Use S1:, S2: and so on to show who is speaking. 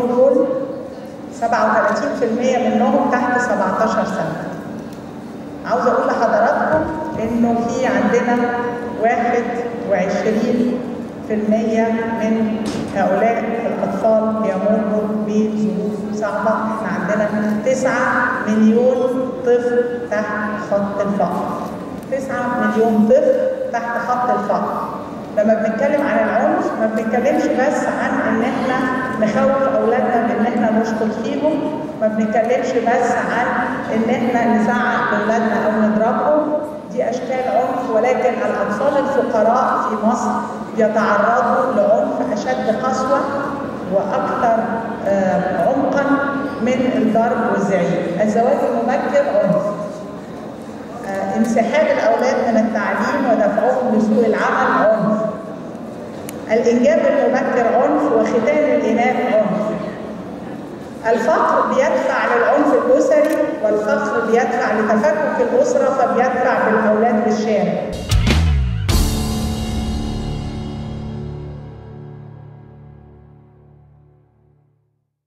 S1: دول 37% منهم تحت 17 سنة عاوز اقول لحضراتكم انه في عندنا 21% من هؤلاء الاطفال بيمروا بظروف صعبه، احنا عندنا 9 مليون طفل تحت خط الفقر. 9 مليون طفل تحت خط الفقر. لما بنتكلم عن العنف ما بنتكلمش بس عن ان احنا نخوف اولادنا بان احنا نشخط فيهم ما بنتكلمش بس عن ان احنا نزعق لاولادنا او نضربهم دي اشكال عنف ولكن الاطفال الفقراء في مصر يتعرضوا لعنف اشد قسوه واكثر عمقا من الضرب والزعيق الزواج المبكر عنف انسحاب الاولاد من التعليم ودفعهم لسوق العمل عنف الانجاب المبكر عنف وختان الاناث عنف الفقر بيدفع للعنف الاسري والفقر بيدفع لتفكك الاسره فبيدفع بالاولاد للشارع